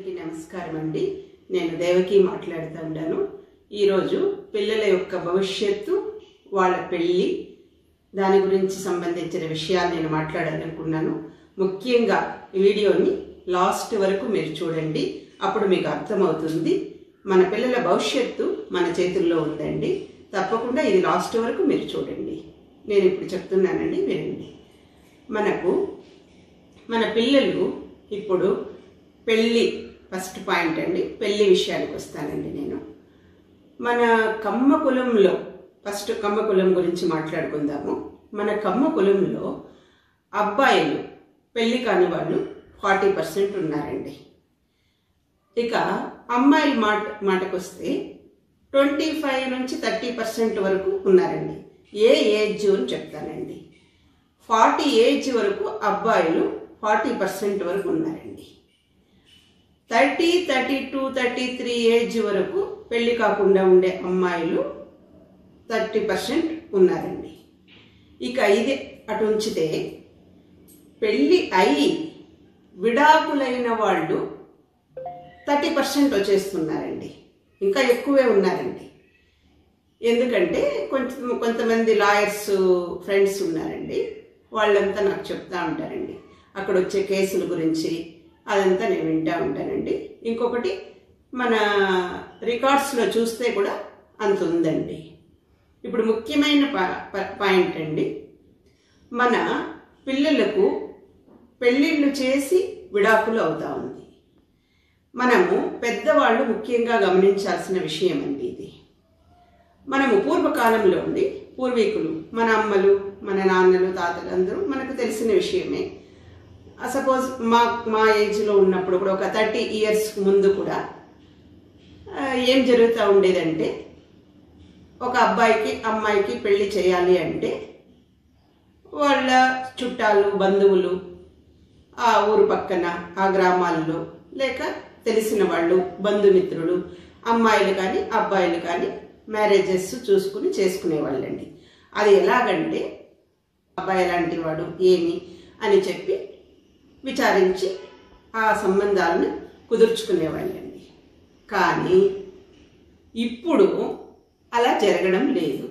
అందరికీ నమస్కారం అండి నేను దేవకి మాట్లాడుతూ ఉన్నాను ఈరోజు పిల్లల యొక్క భవిష్యత్తు వాళ్ళ పెళ్ళి దాని గురించి సంబంధించిన విషయాలు నేను మాట్లాడాలనుకున్నాను ముఖ్యంగా ఈ వీడియోని లాస్ట్ వరకు మీరు చూడండి అప్పుడు మీకు అర్థమవుతుంది మన పిల్లల భవిష్యత్తు మన చేతుల్లో ఉందండి తప్పకుండా ఇది లాస్ట్ వరకు మీరు చూడండి నేను ఇప్పుడు చెప్తున్నానండి వినండి మనకు మన పిల్లలు ఇప్పుడు పెళ్ళి ఫస్ట్ పాయింట్ అండి పెళ్ళి విషయానికి వస్తానండి నేను మన కమ్మ కులంలో ఫస్ట్ కమ్మ కులం గురించి మాట్లాడుకుందాము మన కమ్మ కులంలో అబ్బాయిలు పెళ్లి కాని వాళ్ళు ఫార్టీ పర్సెంట్ ఉన్నారండి ఇక అమ్మాయిల మాట మాటకొస్తే ట్వంటీ ఫైవ్ నుంచి థర్టీ పర్సెంట్ వరకు ఉన్నారండి ఏ ఏజ్ అని చెప్తానండి ఫార్టీ ఏజ్ వరకు అబ్బాయిలు ఫార్టీ పర్సెంట్ వరకు ఉన్నారండి thirty thirty two thirty three age వరకు పెళ్లి కాకుండా ఉండే అమ్మాయిలు థర్టీ పర్సెంట్ ఉన్నారండి ఇక ఇది అటు ఉంచితే పెళ్ళి అయి విడాకులైన వాళ్ళు థర్టీ పర్సెంట్ వచ్చేస్తున్నారండి ఇంకా ఎక్కువే ఉన్నారండి ఎందుకంటే కొంచెం కొంతమంది లాయర్స్ ఫ్రెండ్స్ ఉన్నారండి వాళ్ళంతా నాకు చెప్తా ఉంటారండి అక్కడ వచ్చే కేసుల గురించి అదంతా నేను వింటూ ఉంటానండి ఇంకొకటి మన రికార్డ్స్లో చూస్తే కూడా అంత ఉందండి ఇప్పుడు ముఖ్యమైన పా- పా- పాయింట్ అండి మన పిల్లలకు పెళ్ళిళ్ళు చేసి విడాకులు అవుతా ఉంది మనము పెద్దవాళ్ళు ముఖ్యంగా గమనించాల్సిన విషయం అండి ఇది మనము పూర్వకాలంలో ఉండి పూర్వీకులు మన అమ్మలు మన నాన్నలు తాతలు అందరూ మనకు తెలిసిన విషయమే సపోజ్ మా మా ఏజ్లో ఉన్నప్పుడు కూడా ఒక థర్టీ ఇయర్స్ ముందు కూడా ఆ, ఏం జరుగుతూ ఉండేదంటే ఒక అబ్బాయికి అమ్మాయికి పెళ్లి చేయాలి అంటే వాళ్ళ చుట్టాలు బంధువులు ఆ ఊరు పక్కన ఆ గ్రామాల్లో లేక తెలిసిన వాళ్ళు బంధుమిత్రులు అమ్మాయిలు కానీ అబ్బాయిలు కానీ మ్యారేజెస్ చూసుకుని చేసుకునేవాళ్ళండి అది ఎలాగంటే అబ్బాయి లాంటి వాడు ఏమి అని చెప్పి విచారించి ఆ సంబంధాలను కుదుర్చుకునేవాళ్ళండి కానీ ఇప్పుడు అలా జరగడం లేదు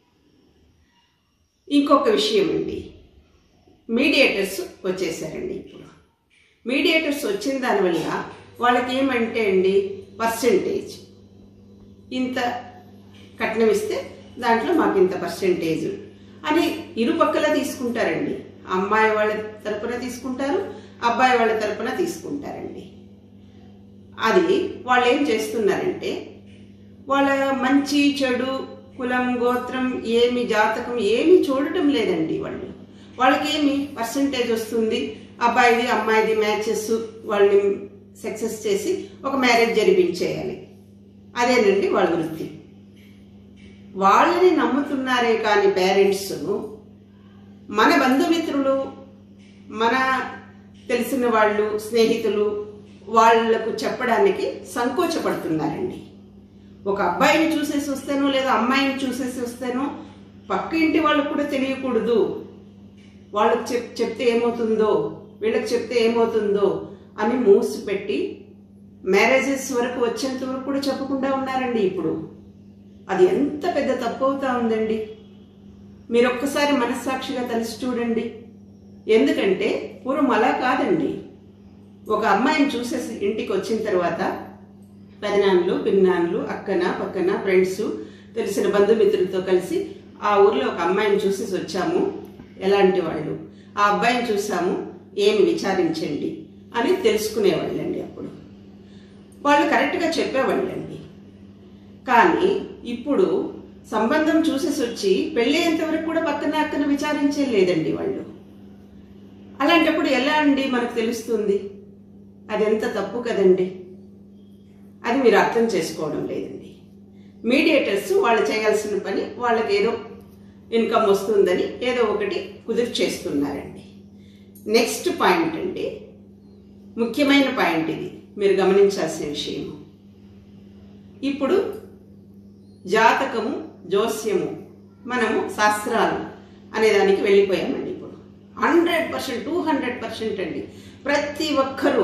ఇంకొక విషయం అండి మీడియేటర్స్ వచ్చేసారండి ఇప్పుడు మీడియేటర్స్ వచ్చిన దానివల్ల వాళ్ళకి ఏమంటే అండి పర్సెంటేజ్ ఇంత కట్నం ఇస్తే దాంట్లో మాకు ఇంత పర్సెంటేజ్ అని ఇరుపక్కల తీసుకుంటారండి అమ్మాయి వాళ్ళ తరపున తీసుకుంటారు అబ్బాయి వాళ్ళ తరపున తీసుకుంటారండి అది వాళ్ళు ఏం చేస్తున్నారంటే వాళ్ళ మంచి చెడు కులం గోత్రం ఏమి జాతకం ఏమి చూడటం లేదండి వాళ్ళు వాళ్ళకి ఏమి పర్సంటేజ్ వస్తుంది అబ్బాయిది అమ్మాయిది మ్యాచెస్ వాళ్ళని సక్సెస్ చేసి ఒక మ్యారేజ్ జరిపించేయాలి అదేనండి వాళ్ళ వృత్తి వాళ్ళని నమ్ముతున్నారే కానీ పేరెంట్స్ మన బంధుమిత్రులు మన తెలిసిన వాళ్ళు స్నేహితులు వాళ్లకు చెప్పడానికి సంకోచపడుతున్నారండి ఒక అబ్బాయిని చూసేసి వస్తేనో లేదా అమ్మాయిని చూసేసి వస్తేనో పక్క ఇంటి వాళ్ళకు కూడా తెలియకూడదు వాళ్ళకి చెప్ చెప్తే ఏమవుతుందో వీళ్ళకి చెప్తే ఏమవుతుందో అని మూసి పెట్టి మ్యారేజెస్ వరకు వచ్చేంత వరకు కూడా చెప్పకుండా ఉన్నారండి ఇప్పుడు అది ఎంత పెద్ద తప్పు అవుతా ఉందండి మీరు ఒక్కసారి మనస్సాక్షిగా తలిసి చూడండి ఎందుకంటే పూర్వం అలా కాదండి ఒక అమ్మాయిని చూసేసి ఇంటికి వచ్చిన తర్వాత పెదనాన్నలు పిన్నాన్నలు అక్కన పక్కన ఫ్రెండ్స్ తెలిసిన బంధుమిత్రులతో కలిసి ఆ ఊర్లో ఒక అమ్మాయిని చూసేసి వచ్చాము ఎలాంటి వాళ్ళు ఆ అబ్బాయిని చూసాము ఏమి విచారించండి అని తెలుసుకునేవాళ్ళండి అప్పుడు వాళ్ళు కరెక్ట్గా చెప్పేవాళ్ళండి కానీ ఇప్పుడు సంబంధం చూసేసి వచ్చి పెళ్ళేంత వరకు కూడా పక్కన అక్కన విచారించే లేదండి వాళ్ళు అలాంటప్పుడు ఎలా అండి మనకు తెలుస్తుంది అది ఎంత తప్పు కదండి అది మీరు అర్థం చేసుకోవడం లేదండి మీడియేటర్స్ వాళ్ళు చేయాల్సిన పని వాళ్ళకి ఏదో ఇన్కమ్ వస్తుందని ఏదో ఒకటి కుదిర్చేస్తున్నారండి నెక్స్ట్ పాయింట్ అండి ముఖ్యమైన పాయింట్ ఇది మీరు గమనించాల్సిన విషయము ఇప్పుడు జాతకము జోస్యము మనము శాస్త్రాలు అనే దానికి వెళ్ళిపోయామండి ఇప్పుడు hundred percent two hundred percent అండి ప్రతి ఒక్కరూ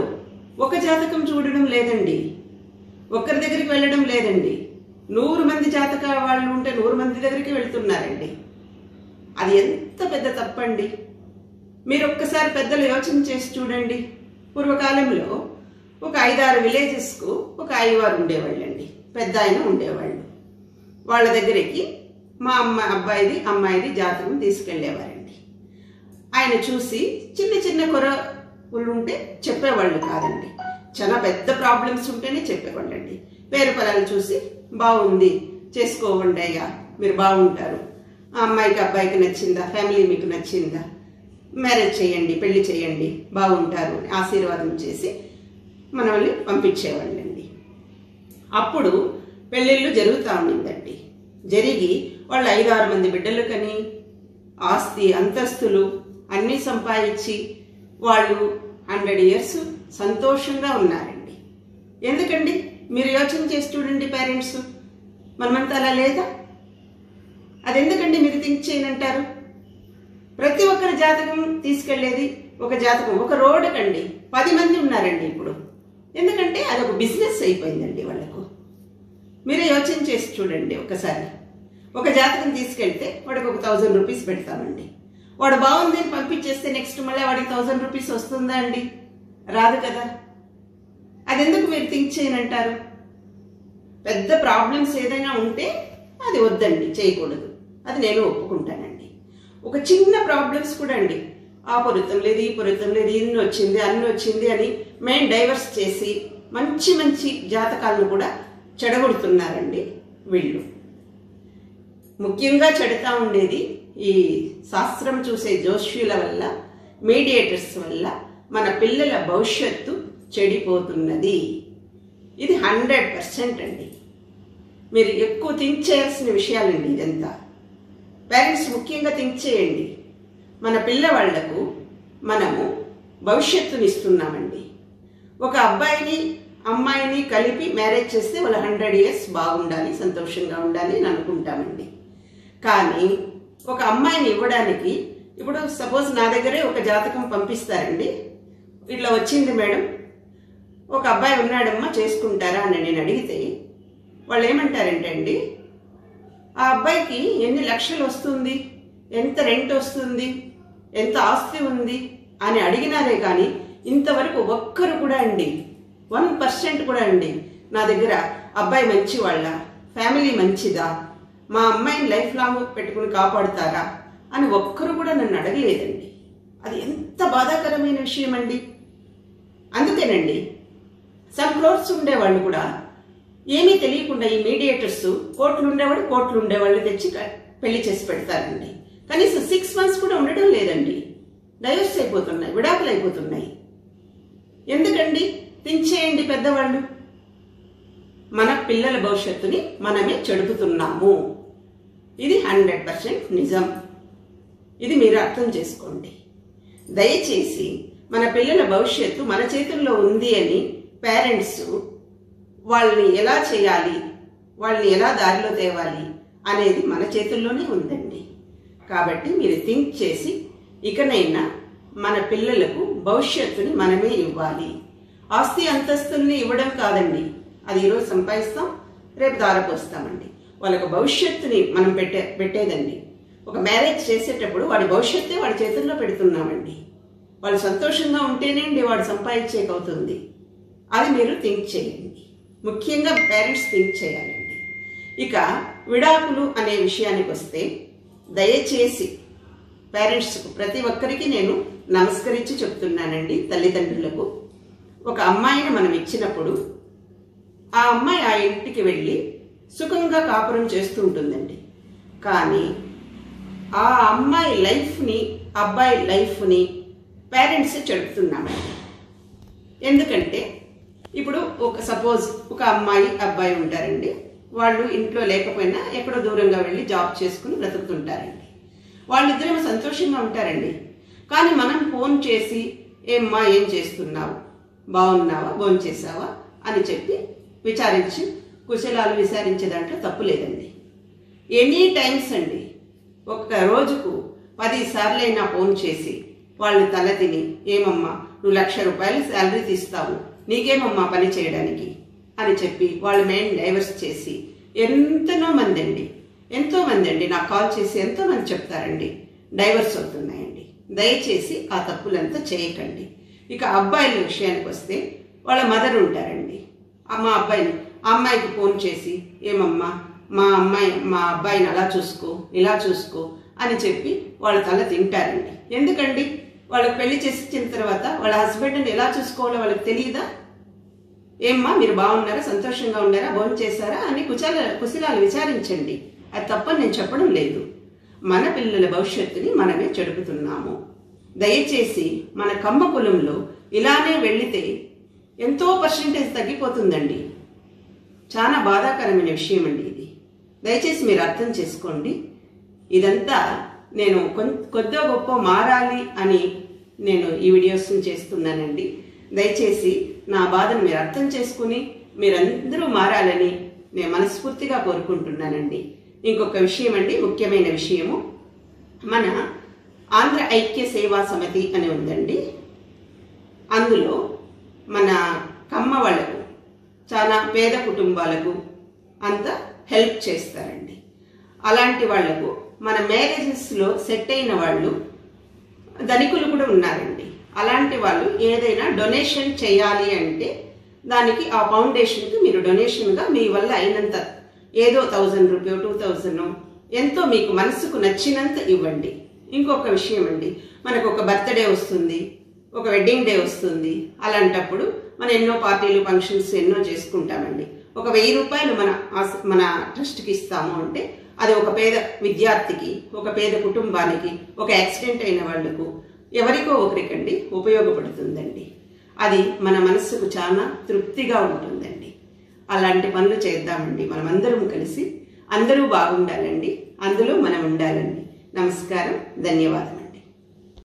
ఒక జాతకం చూడడం లేదండి ఒక్కరి దగ్గరికి వెళ్ళడం లేదండి నూరు మంది జాతక వాళ్ళు ఉంటే నూరు మంది దగ్గరికి వెళ్తున్నారండి అది ఎంత పెద్ద తప్పండి మీరు ఒక్కసారి పెద్దలు యోచన చేసి చూడండి పూర్వకాలంలో ఒక ఐదారు విలేజెస్కు ఒక ఐవారు ఉండేవాళ్ళండి పెద్ద ఆయన ఉండేవాళ్ళు వాళ్ళ దగ్గరికి మా అమ్మ అబ్బాయిది అమ్మాయిది జాతకం తీసుకెళ్లేవారండి ఆయన చూసి చిన్న చిన్న కొరలు ఉంటే చెప్పేవాళ్ళు కాదండి చాలా పెద్ద ప్రాబ్లమ్స్ ఉంటేనే చెప్పేవాళ్ళండి పేరు పొలాలు చూసి బాగుంది చేసుకోవండి అయ్యా మీరు బాగుంటారు ఆ అమ్మాయికి అబ్బాయికి నచ్చిందా ఫ్యామిలీ మీకు నచ్చిందా మ్యారేజ్ చేయండి పెళ్లి చేయండి బాగుంటారు అని ఆశీర్వాదం చేసి మనల్ని పంపించేవాళ్ళండి అప్పుడు పెళ్ళిళ్ళు జరుగుతూ ఉండిందండి జరిగి వాళ్ళు ఐదారు మంది బిడ్డలు కని ఆస్తి అంతస్తులు అన్నీ సంపాదించి వాళ్ళు హండ్రెడ్ ఇయర్స్ సంతోషంగా ఉన్నారండి ఎందుకండి మీరు యోచన చేసి చూడండి పేరెంట్స్ మనమంతా అలా లేదా అది ఎందుకండి మీరు థింక్ చేయనంటారు ప్రతి ఒక్కరి జాతకం తీసుకెళ్లేది ఒక జాతకం ఒక రోడ్డు కండి పది మంది ఉన్నారండి ఇప్పుడు ఎందుకంటే అది ఒక బిజినెస్ అయిపోయిందండి వాళ్ళకు మీరే యోచన చేసి చూడండి ఒకసారి ఒక జాతకం తీసుకెళ్తే వాడికి ఒక థౌజండ్ రూపీస్ పెడతామండి వాడు బాగుంది అని పంపించేస్తే నెక్స్ట్ మళ్ళీ వాడికి థౌజండ్ రూపీస్ వస్తుందా అండి రాదు కదా అది ఎందుకు మీరు థింక్ చేయనంటారు పెద్ద ప్రాబ్లమ్స్ ఏదైనా ఉంటే అది వద్దండి చేయకూడదు అది నేను ఒప్పుకుంటానండి ఒక చిన్న ప్రాబ్లమ్స్ కూడా అండి ఆ పొరుతం లేదు ఈ పొరుతం లేదు ఇన్ని వచ్చింది అన్ని వచ్చింది అని మెయిన్ డైవర్స్ చేసి మంచి మంచి జాతకాలను కూడా చెడగొడుతున్నారండి వీళ్ళు ముఖ్యంగా చెడతా ఉండేది ఈ శాస్త్రం చూసే జోష్యుల వల్ల మీడియేటర్స్ వల్ల మన పిల్లల భవిష్యత్తు చెడిపోతున్నది ఇది హండ్రెడ్ పర్సెంట్ అండి మీరు ఎక్కువ థింక్ చేయాల్సిన విషయాలండి ఇదంతా పేరెంట్స్ ముఖ్యంగా థింక్ చేయండి మన పిల్లవాళ్లకు మనము భవిష్యత్తుని ఇస్తున్నామండి ఒక అబ్బాయిని అమ్మాయిని కలిపి మ్యారేజ్ చేస్తే వాళ్ళ హండ్రెడ్ ఇయర్స్ బాగుండాలి సంతోషంగా ఉండాలి అని అనుకుంటామండి కానీ ఒక అమ్మాయిని ఇవ్వడానికి ఇప్పుడు సపోజ్ నా దగ్గరే ఒక జాతకం పంపిస్తారండి ఇట్లా వచ్చింది మేడం ఒక అబ్బాయి ఉన్నాడమ్మా చేసుకుంటారా అని నేను అడిగితే వాళ్ళు ఏమంటారంటే అండి ఆ అబ్బాయికి ఎన్ని లక్షలు వస్తుంది ఎంత రెంట్ వస్తుంది ఎంత ఆస్తి ఉంది అని అడిగినారే కానీ ఇంతవరకు ఒక్కరు కూడా అండి వన్ పర్సెంట్ కూడా అండి నా దగ్గర అబ్బాయి మంచి వాళ్ళ ఫ్యామిలీ మంచిదా మా అమ్మాయిని లైఫ్ లాంగ్ పెట్టుకుని కాపాడుతారా అని ఒక్కరు కూడా నన్ను అడగలేదండి అది ఎంత బాధాకరమైన విషయం అండి అందుకేనండి సమ్ క్రోర్స్ ఉండేవాళ్ళు కూడా ఏమీ తెలియకుండా ఈ మీడియేటర్స్ కోట్లు ఉండేవాడు కోట్లు ఉండేవాళ్ళు తెచ్చి క- పెళ్లి చేసి పెడతారండి కనీసం సిక్స్ మంత్స్ కూడా ఉండడం లేదండి డైవర్స్ అయిపోతున్నాయి విడాకులు అయిపోతున్నాయి ఎందుకండి థింక్ చేయండి పెద్దవాళ్ళు మన పిల్లల భవిష్యత్తుని మనమే చెడుపుతున్నాము ఇది హండ్రెడ్ పర్సెంట్ నిజం ఇది మీరు అర్థం చేసుకోండి దయచేసి మన పిల్లల భవిష్యత్తు మన చేతుల్లో ఉంది అని పేరెంట్స్ వాళ్ళని ఎలా చేయాలి వాళ్ళని ఎలా దారిలో తేవాలి అనేది మన చేతుల్లోనే ఉందండి కాబట్టి మీరు థింక్ చేసి ఇకనైనా మన పిల్లలకు భవిష్యత్తుని మనమే ఇవ్వాలి ఆస్తి అంతస్తుల్ని ఇవ్వడం కాదండి అది ఈరోజు సంపాదిస్తాం రేపు దారపోస్తామండి వాళ్ళకు భవిష్యత్తుని మనం పెట్టే పెట్టేదండి ఒక మ్యారేజ్ చేసేటప్పుడు వాడి భవిష్యత్తే వాడి చేతుల్లో పెడుతున్నామండి వాళ్ళు సంతోషంగా ఉంటేనే అండి వాడు సంపాదించేకవుతుంది అది మీరు థింక్ చేయండి ముఖ్యంగా పేరెంట్స్ థింక్ చేయాలండి ఇక విడాకులు అనే విషయానికి వస్తే దయచేసి పేరెంట్స్కు ప్రతి ఒక్కరికి నేను నమస్కరించి చెప్తున్నానండి తల్లిదండ్రులకు ఒక అమ్మాయిని మనం ఇచ్చినప్పుడు ఆ అమ్మాయి ఆ ఇంటికి వెళ్ళి సుఖంగా కాపురం చేస్తూ ఉంటుందండి కానీ ఆ అమ్మాయి లైఫ్ని అబ్బాయి లైఫ్ని పేరెంట్స్ చెడుపుతున్నామండి ఎందుకంటే ఇప్పుడు ఒక సపోజ్ ఒక అమ్మాయి అబ్బాయి ఉంటారండి వాళ్ళు ఇంట్లో లేకపోయినా ఎక్కడో దూరంగా వెళ్ళి జాబ్ చేసుకుని బ్రతుకుతుంటారండి వాళ్ళిద్దరేమో సంతోషంగా ఉంటారండి కానీ మనం ఫోన్ చేసి ఏమ్మా ఏం చేస్తున్నావు బాగున్నావా భోంచేసావా అని చెప్పి విచారించి కుశలాలు విచారించే దాంట్లో తప్పు లేదండి ఎనీ టైమ్స్ అండి ఒక్క రోజుకు పది సార్లైనా ఫోన్ చేసి వాళ్ళు తల తిని ఏమమ్మా నువ్వు లక్ష రూపాయలు శాలరీ తీస్తావు నీకేమమ్మా పని చేయడానికి అని చెప్పి వాళ్ళ మెయిన్ డైవర్స్ చేసి ఎంతనో మంది అండి ఎంతో మంది అండి నాకు కాల్ చేసి ఎంతో మంది చెప్తారండి డైవర్స్ అవుతున్నాయండి దయచేసి ఆ తప్పులంతా చేయకండి ఇక అబ్బాయిల విషయానికి వస్తే వాళ్ళ మదర్ ఉంటారండి ఆ మా అబ్బాయిని ఆ అమ్మాయికి ఫోన్ చేసి ఏమమ్మా మా అమ్మాయి మా అబ్బాయిని అలా చూసుకో ఇలా చూసుకో అని చెప్పి వాళ్ళ తల తింటారండి ఎందుకండి వాళ్ళకి పెళ్లి చేసి ఇచ్చిన తర్వాత వాళ్ళ హస్బెండ్ని ఎలా చూసుకోవాలో వాళ్ళకి తెలియదా ఏమ్మా మీరు బాగున్నారా సంతోషంగా ఉన్నారా భోజనం చేశారా అని కుచాల కుశలాలు విచారించండి అది తప్పని నేను చెప్పడం లేదు మన పిల్లల భవిష్యత్తుని మనమే చెడుపుతున్నాము దయచేసి మన కమ్మ కులంలో ఇలానే వెళితే ఎంతో పర్సంటేజ్ తగ్గిపోతుందండి చాలా బాధాకరమైన విషయం అండి ఇది దయచేసి మీరు అర్థం చేసుకోండి ఇదంతా నేను కొద్దో గొప్ప మారాలి అని నేను ఈ వీడియోస్ని చేస్తున్నానండి దయచేసి నా బాధను మీరు అర్థం చేసుకుని మీరందరూ మారాలని నేను మనస్ఫూర్తిగా కోరుకుంటున్నానండి ఇంకొక విషయం అండి ముఖ్యమైన విషయము మన ఆంధ్ర ఐక్య సేవా సమితి అని ఉందండి అందులో మన కమ్మ వాళ్ళకు చాలా పేద కుటుంబాలకు అంత హెల్ప్ చేస్తారండి అలాంటి వాళ్లకు మన మ్యారేజెస్లో సెట్ అయిన వాళ్ళు ధనికులు కూడా ఉన్నారండి అలాంటి వాళ్ళు ఏదైనా డొనేషన్ చేయాలి అంటే దానికి ఆ ఫౌండేషన్కి మీరు డొనేషన్గా మీ వల్ల అయినంత ఏదో థౌజండ్ రూపీ టూ థౌజండ్ ఎంతో మీకు మనసుకు నచ్చినంత ఇవ్వండి ఇంకొక విషయం అండి మనకు ఒక బర్త్డే వస్తుంది ఒక వెడ్డింగ్ డే వస్తుంది అలాంటప్పుడు మనం ఎన్నో పార్టీలు ఫంక్షన్స్ ఎన్నో చేసుకుంటామండి ఒక వెయ్యి రూపాయలు మన మన ట్రస్ట్కి ఇస్తాము అంటే అది ఒక పేద విద్యార్థికి ఒక పేద కుటుంబానికి ఒక యాక్సిడెంట్ అయిన వాళ్లకు ఎవరికో ఒకరికండి ఉపయోగపడుతుందండి అది మన మనస్సుకు చాలా తృప్తిగా ఉంటుందండి అలాంటి పనులు చేద్దామండి మనం అందరం కలిసి అందరూ బాగుండాలండి అందులో మనం ఉండాలండి నమస్కారం ధన్యవాదం